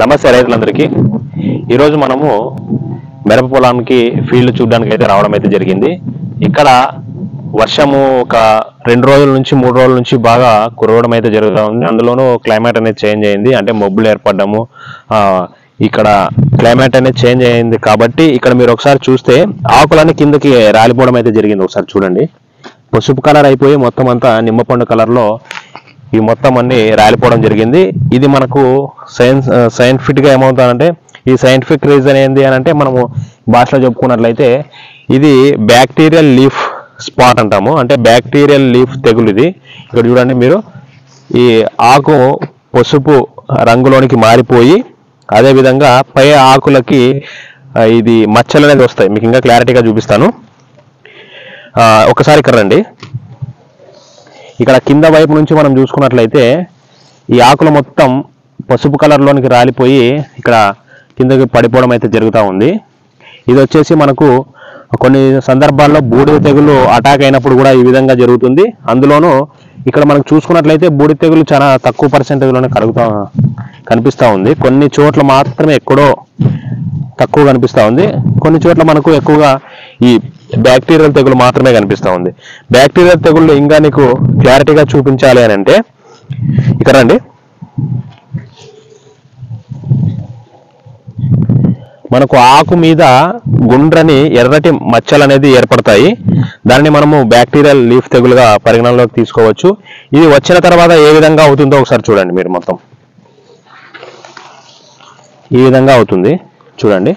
నమస్తే రైతులందరికీ ఈరోజు మనము మిరప పొలానికి ఫీల్డ్ చూడడానికి అయితే రావడం అయితే జరిగింది ఇక్కడ వర్షము ఒక రెండు రోజుల నుంచి మూడు రోజుల నుంచి బాగా కురవడం అయితే జరుగుతూ ఉంది అందులోనూ క్లైమేట్ అనేది చేంజ్ అయింది అంటే మబ్బులు ఏర్పడము ఆ, ఇక్కడ క్లైమేట్ అనేది చేంజ్ అయింది కాబట్టి ఇక్కడ మీరు ఒకసారి చూస్తే ఆకులన్నీ కిందకి రాలిపోవడం అయితే జరిగింది ఒకసారి చూడండి పసుపు కలర్ అయిపోయి మొత్తం అంతా నిమ్మపండు కలర్ లో ఈ మొత్తం అన్ని రాలిపోవడం జరిగింది ఇది మనకు సైన్స్ సైంటిఫిక్ గా ఏమవుతుందంటే ఈ సైంటిఫిక్ రీజన్ ఏంది అని అంటే మనము భాషలో చెప్పుకున్నట్లయితే ఇది బ్యాక్టీరియల్ లీఫ్ స్పాట్ అంటాము అంటే బ్యాక్టీరియల్ లీఫ్ తెగులు ఇది ఇక్కడ చూడండి మీరు ఈ ఆకు పసుపు రంగులోనికి మారిపోయి అదే విధంగా పై ఆకులకి ఆ, ఇది మచ్చలు అనేది వస్తాయి మీకు ఇంకా క్లారిటీగా చూపిస్తాను ఆ, ఒకసారి ఇక్కడ రండి ఇక్కడ కింద వైపు నుంచి మనం చూసుకున్నట్లయితే ఈ ఆకులు మొత్తం పసుపు కలర్లోనికి రాలిపోయి ఇక్కడ కిందకి పడిపోవడం అయితే జరుగుతూ ఉంది ఇది వచ్చేసి మనకు కొన్ని సందర్భాల్లో బూడిద తెగులు అటాక్ అయినప్పుడు కూడా ఈ విధంగా జరుగుతుంది అందులోనూ ఇక్కడ మనం చూసుకున్నట్లయితే బూడిద తెగులు చాలా తక్కువ పర్సెంటేజ్లోనే కలుగుతా కనిపిస్తూ ఉంది కొన్ని చోట్ల మాత్రమే ఎక్కడో తక్కువ కనిపిస్తా ఉంది కొన్ని చోట్ల మనకు ఎక్కువగా ఈ బ్యాక్టీరియల్ తెగులు మాత్రమే కనిపిస్తా ఉంది బ్యాక్టీరియల్ తెగుళ్ళు ఇంకా నీకు క్లారిటీగా చూపించాలి అని అంటే ఇక్కడ రండి మనకు ఆకు మీద గుండ్రని ఎర్రటి మచ్చలు అనేది ఏర్పడతాయి దాన్ని మనము బ్యాక్టీరియల్ లీఫ్ తెగులుగా పరిగణనలోకి తీసుకోవచ్చు ఇది వచ్చిన తర్వాత ఏ విధంగా అవుతుందో ఒకసారి చూడండి మీరు మొత్తం ఈ విధంగా అవుతుంది చూడండి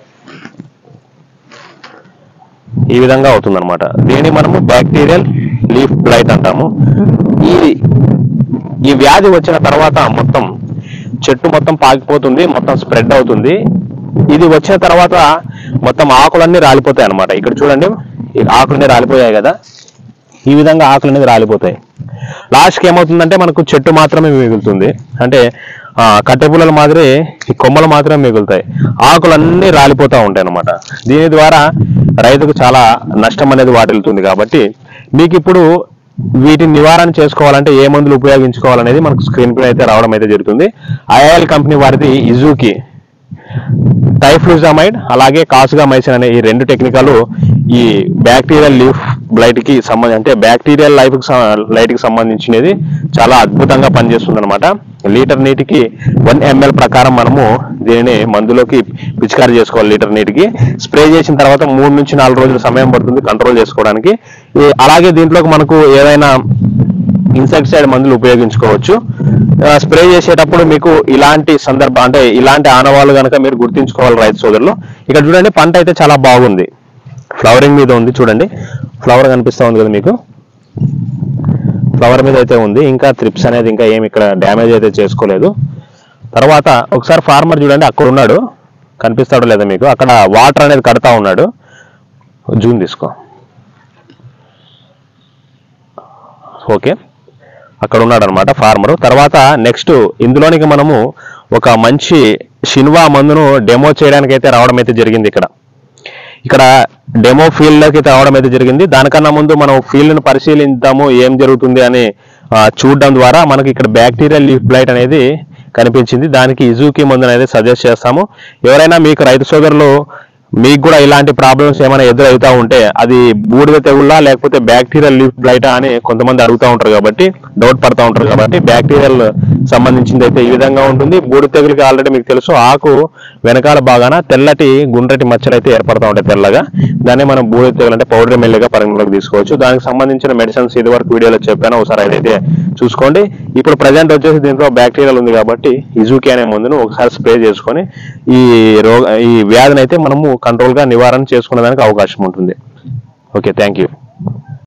ఈ విధంగా అవుతుంది అనమాట దీన్ని మనము బ్యాక్టీరియల్ లీఫ్ బ్లైట్ అంటాము ఈ ఈ వ్యాధి వచ్చిన తర్వాత మొత్తం చెట్టు మొత్తం పాకిపోతుంది మొత్తం స్ప్రెడ్ అవుతుంది ఇది వచ్చిన తర్వాత మొత్తం ఆకులన్నీ రాలిపోతాయి అన్నమాట ఇక్కడ చూడండి ఈ ఆకులన్నీ రాలిపోయాయి కదా ఈ విధంగా ఆకులు అనేది రాలిపోతాయి లాస్ట్కి ఏమవుతుందంటే మనకు చెట్టు మాత్రమే మిగులుతుంది అంటే ఆ, కట్టెపుల్లల మాదిరి ఈ కొమ్మలు మాత్రమే మిగులుతాయి ఆకులన్నీ రాలిపోతూ ఉంటాయి అన్నమాట దీని ద్వారా రైతుకు చాలా నష్టం అనేది వాటిల్లుతుంది కాబట్టి మీకు ఇప్పుడు వీటిని నివారణ చేసుకోవాలంటే ఏ మందులు ఉపయోగించుకోవాలనేది మనకు స్క్రీన్ పై అయితే రావడం అయితే జరుగుతుంది ఐఐఎల్ కంపెనీ వారిది ఇజుకి టైఫ్లూజామైడ్ అలాగే కాసుగామైసిన్ అనే ఈ రెండు టెక్నికలు ఈ బ్యాక్టీరియల్ లీఫ్ బ్లైట్ కి సంబంధించి అంటే బ్యాక్టీరియల్ లైఫ్ లైట్ కి సంబంధించినది చాలా అద్భుతంగా పనిచేస్తుంది అనమాట లీటర్ నీటికి వన్ ఎంఎల్ ప్రకారం మనము దీనిని మందులోకి పిచికారీ చేసుకోవాలి లీటర్ నీటికి స్ప్రే చేసిన తర్వాత మూడు నుంచి నాలుగు రోజుల సమయం పడుతుంది కంట్రోల్ చేసుకోవడానికి ఈ- అలాగే దీంట్లోకి మనకు ఏదైనా ఇన్సెక్టిసైడ్ మందులు ఉపయోగించుకోవచ్చు ఆ, స్ప్రే చేసేటప్పుడు మీకు ఇలాంటి సందర్భం అంటే ఇలాంటి ఆనవాళ్ళు కనుక మీరు గుర్తించుకోవాలి రైతు సోదరులు ఇక్కడ చూడండి పంట అయితే చాలా బాగుంది ఫ్లవరింగ్ మీద ఉంది చూడండి ఫ్లవర్ కనిపిస్తా ఉంది కదా మీకు ఫ్లవర్ మీద అయితే ఉంది ఇంకా త్రిప్స్ అనేది ఇంకా ఏమి ఇక్కడ డ్యామేజ్ అయితే చేసుకోలేదు తర్వాత ఒకసారి ఫార్మర్ చూడండి అక్కడ ఉన్నాడు కనిపిస్తాడో లేదా మీకు అక్కడ వాటర్ అనేది కడతా ఉన్నాడు జూన్ తీసుకో ఓకే అక్కడ ఉన్నాడు అనమాట ఫార్మర్ తర్వాత నెక్స్ట్ ఇందులోనికి మనము ఒక మంచి షిన్వా మందును డెమో చేయడానికి అయితే రావడం అయితే జరిగింది ఇక్కడ ఇక్కడ డెమో ఫీల్డ్ లోకి అయితే రావడం అయితే జరిగింది దానికన్నా ముందు మనం ఫీల్డ్ ను పరిశీలిద్దాము ఏం జరుగుతుంది అని ఆ, చూడడం ద్వారా మనకి ఇక్కడ బ్యాక్టీరియల్ లీఫ్ బ్లైట్ అనేది కనిపించింది దానికి ఇజుకి మందు అనేది సజెస్ట్ చేస్తాము ఎవరైనా మీకు రైతు సోదరులు మీకు కూడా ఇలాంటి ప్రాబ్లమ్స్ ఏమైనా ఎదురవుతా ఉంటే అది బూడిద తెగుళ్ళ లేకపోతే బ్యాక్టీరియల్ లీఫ్ బ్లైటా అని కొంతమంది అడుగుతూ ఉంటారు కాబట్టి డౌట్ పడతా ఉంటారు కాబట్టి బ్యాక్టీరియల్ సంబంధించింది అయితే ఈ విధంగా ఉంటుంది బూడిద తెగులకి ఆల్రెడీ మీకు తెలుసు ఆకు వెనకాల భాగాన తెల్లటి గుండ్రటి మచ్చలు అయితే ఏర్పడతా ఉంటాయి తెల్లగా దాన్ని మనం బూడిద తెగులు అంటే పౌడర్ మెల్లిగా పరిగణలోకి తీసుకోవచ్చు దానికి సంబంధించిన మెడిసిన్స్ ఇది వరకు వీడియోలో చెప్పాను ఒకసారి అదైతే చూసుకోండి ఇప్పుడు ప్రజెంట్ వచ్చేసి దీంట్లో బ్యాక్టీరియల్ ఉంది కాబట్టి ఇజుకి అనే మందును ఒకసారి స్ప్రే చేసుకొని ఈ రోగ ఈ వ్యాధిని అయితే మనము కంట్రోల్ గా నివారణ చేసుకునే దానికి అవకాశం ఉంటుంది ఓకే థ్యాంక్ యూ